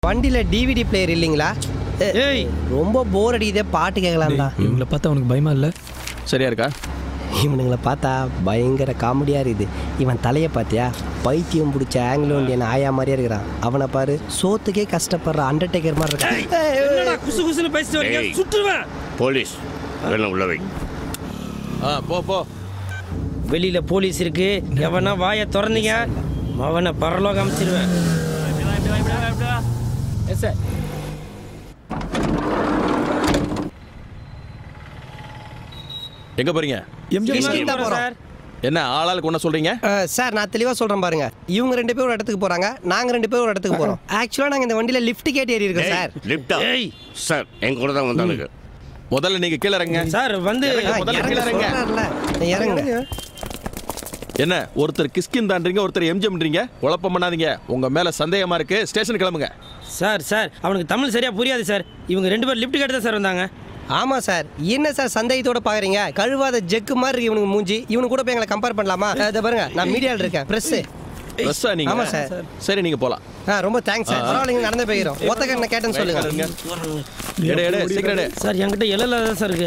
வண்டியில் DVD player இல்லைங்களா ஏ, ஏய் ரொம்ப போர் அடிக்குதே பாட்டு கேட்கலாம் தான் இவங்கள பார்த்தா உனக்கு பயமா இல்ல சரியா இருக்கா இவனுங்களை பார்த்தா பயங்கர காமெடியாக இருக்குது இவன் தலையை பார்த்தியா பைத்தியம் பிடிச்ச ஆங்கிலோ இந்தியன் ஆயா மாதிரியே இருக்கிறான் அவனை பாரு சோத்துக்கே கஷ்டப்படுற அண்டர்டேக்கர் மாதிரி இருக்கான் ஏய், என்னடா குசு குசுன்னு பேசிட்டு வரீங்க ஏய். சுட்டுருவேன் போலீஸ் வேணும் உள்ள வை ஆ போ போ வெளியில போலீஸ் இருக்கு எவனா வாயை திறந்தீங்க அவனை பரலோகம் அமைச்சிருவேன் எங்க போறீங்க கிஷ்கிந்தா தான் போறோம். சார் என்ன ஆளாளுக்கு ஒண்ணு சொல்றீங்க அஹ், சார் நான் தெளிவாக சொல்கிறேன் பாருங்க இவங்க ரெண்டு பேரும் ஒரு இடத்துக்கு போகிறாங்க நாங்கள் ரெண்டு பேரும் ஒரு இடத்துக்கு போகிறோம் ஆக்சுவலாக நாங்கள் இந்த வண்டியில் லிஃப்ட் கேட்டு ஏறி இருக்கோம் சார் லிப்டா ஏய். சார் என் கூட தான் வந்தானுங்க முதல்ல நீங்க கீழ இறங்க சார் வந்து ஆ, முதல்ல இறங்க கீழ இறங்க. சொல்றாருல. இறங்குங்க என்ன ஒருத்தர் கிஸ்கின் தான்றீங்க ஒருத்தர் எம்ஜிஎம்ன்றீங்க குழப்பம் பண்ணாதீங்க உங்க மேல சந்தேகமா இருக்கு ஸ்டேஷன் கிளம்புங்க சார் சார் அவனுக்கு தமிழ் சரியா புரியாது சார் இவங்க ரெண்டு பேரும் லிஃப்ட் கேட்டு தான் சார் வந்தாங்க ஆமாம் சார் என்ன சார் சந்தேகத்தோட பார்க்குறீங்க கழுவாத ஜெக்கு மாதிரி இருக்கு இவனுக்கு மூஞ்சி இவனு கூட போய் எங்களை கம்பேர் பண்ணலாமா அஹ், இதை பாருங்க நான் மீடியாவில் இருக்கேன் ப்ரெஸ்ஸு ட்ரெஸ்ஸா நீங்க ஆமா சார். சரி நீங்க போலாம் ஆ ரொம்ப தேங்க்ஸ் சார் பரவாயில்லைங்க நடந்து போய்க்கிறோம் ஒத்த கண்ணை கேட்டேன்னு சொல்லுங்க எடு எடு சீக்கிரம் எடு சார் என்கிட்ட எல்லாம் சார் இருக்கு